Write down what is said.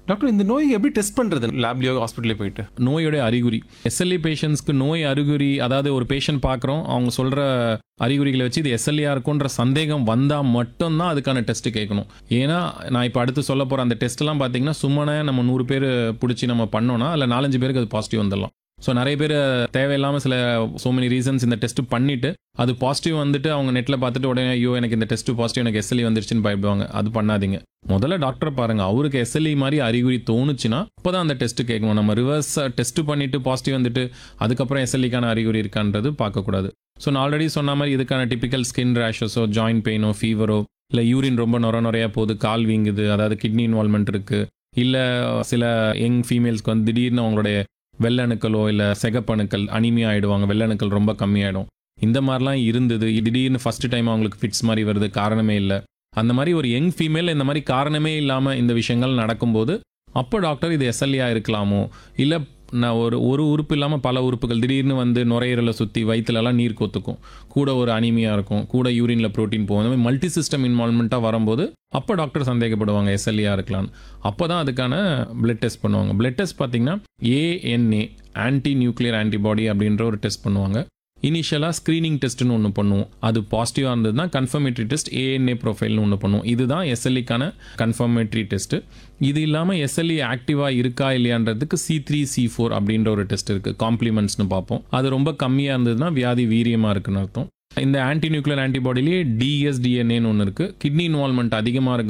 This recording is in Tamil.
டாக்டர் இந்த நோய் எப்படி டெஸ்ட் பண்றது லேப்லயோ ஹாஸ்பிட்டலே போயிட்டு நோயோட அறிகுறி எஸ்எல்இ பேஷண்ட்ஸ்க்கு நோய் அறிகுறி அதாவது ஒரு பேஷண்ட் பார்க்குறோம் அவங்க சொல்கிற அறிகுறிகளை வச்சு இது எஸ்எல்இயா இருக்குன்ற சந்தேகம் வந்தால் மட்டும்தான் அதுக்கான டெஸ்ட் கேட்கணும் ஏன்னா நான் இப்போ அடுத்து சொல்ல போகிற அந்த டெஸ்ட்லாம் பார்த்தீங்கன்னா சும்மானே நம்ம நூறு பேர் பிடிச்சி நம்ம பண்ணோம்னா அதில் நாலஞ்சு பேருக்கு அது பாசிட்டிவ் வந்துடலாம் ஸோ நிறைய பேர் தேவையில்லாமல் சில so many ரீசன்ஸ் இந்த டெஸ்ட் பண்ணிட்டு அது பாசிட்டிவ் வந்துட்டு அவங்க நெட்டில் பார்த்துட்டு உடனே ஐயோ எனக்கு இந்த டெஸ்ட் பாசிட்டிவ் எனக்கு எஸ்எல்இ வந்துருச்சுன்னு பயப்படுவாங்க அது பண்ணாதீங்க முதல்ல டாக்டர் பாருங்க அவருக்கு எஸ்எல்இ மாதிரி அறிகுறி தோணுச்சுன்னா அப்போதான் அந்த டெஸ்ட் கேட்கணும் நம்ம ரிவர்ஸ் டெஸ்ட் பண்ணிட்டு பாசிட்டிவ் வந்துட்டு அதுக்கப்புறம் எஸ்எல்இக்கான அறிகுறி இருக்கான்றது பார்க்கக்கூடாது ஸோ நான் ஆல்ரெடி சொன்ன மாதிரி இதுக்கான டிபிக்கல் ஸ்கின் ரேஷஸோ ஜாயின்ட் பெயினோ ஃபீவரோ இல்லை யூரின் ரொம்ப நொர நுறையா போகுது கால் வீங்குது அதாவது கிட்னி இன்வால்மெண்ட் இருக்கு இல்லை சில யங் ஃபீமேல்ஸ்க்கு வந்து திடீர்னு அவங்களுடைய வெள்ளணுக்களோ இல்லை செகப்பணுக்கள் அனிமியா ஆயிடுவாங்க வெள்ளணுக்கள் ரொம்ப கம்மியாயிடும் இந்த மாதிரிலாம் இருந்தது திடீர்னு ஃபர்ஸ்ட் டைம் அவங்களுக்கு ஃபிட்ஸ் மாதிரி வருது காரணமே இல்லை அந்த மாதிரி ஒரு யங் ஃபீமேல் இந்த மாதிரி காரணமே இல்லாமல் இந்த விஷயங்கள் நடக்கும்போது அப்போ டாக்டர் இது எஸ்எல்ஏயா இருக்கலாமோ இல்லை நான் ஒரு ஒரு உறுப்பு இல்லாமல் பல உறுப்புகள் திடீர்னு வந்து நுரையீரலை சுற்றி வயிற்றுலலாம் நீர் கொத்துக்கும் கூட ஒரு அனிமியா இருக்கும் கூட யூரின்ல புரோட்டீன் போகும் இந்த மாதிரி மல்டி சிஸ்டம் இன்வால்மெண்ட்டாக வரும்போது அப்போ டாக்டர் சந்தேகப்படுவாங்க எஸ்எல்ஏயா இருக்கலாம்னு அப்போ தான் அதுக்கான பிளட் டெஸ்ட் பண்ணுவாங்க பிளட் டெஸ்ட் பார்த்தீங்கன்னா ஏஎன்ஏ ஆன்டி நியூக்ளியர் ஆன்டிபாடி அப்படின்ற ஒரு டெஸ்ட் பண்ணுவாங்க இனிஷியலாக ஸ்க்ரீனிங் டெஸ்ட்னு ஒன்று பண்ணுவோம் அது பாசிட்டிவாக இருந்ததுன்னா கன்ஃபர்மேட்டரி டெஸ்ட் ஏஎன்ஏ ப்ரொஃபைல்னு ஒன்று பண்ணுவோம் இதுதான் எஸ்எல்இக்கான கன்ஃபர்மேட்டரி டெஸ்ட்டு இது இல்லாமல் எஸ்எல்இ ஆக்டிவாக இருக்கா இல்லையான்றதுக்கு சி த்ரீ சி ஃபோர் அப்படின்ற ஒரு டெஸ்ட் இருக்குது காம்ப்ளிமெண்ட்ஸ்னு பார்ப்போம் அது ரொம்ப கம்மியாக இருந்ததுன்னா வியாதி வீரியமாக இருக்குன்னு அர்த்தம் இந்த ஆன்டி நியூக்ளியர் ஆன்டிபாடிலேயே டிஎஸ்டிஎன்ஏன்னு ஒன்று இருக்குது கிட்னி இன்வால்மெண்ட் அதிகமாக இருக்கு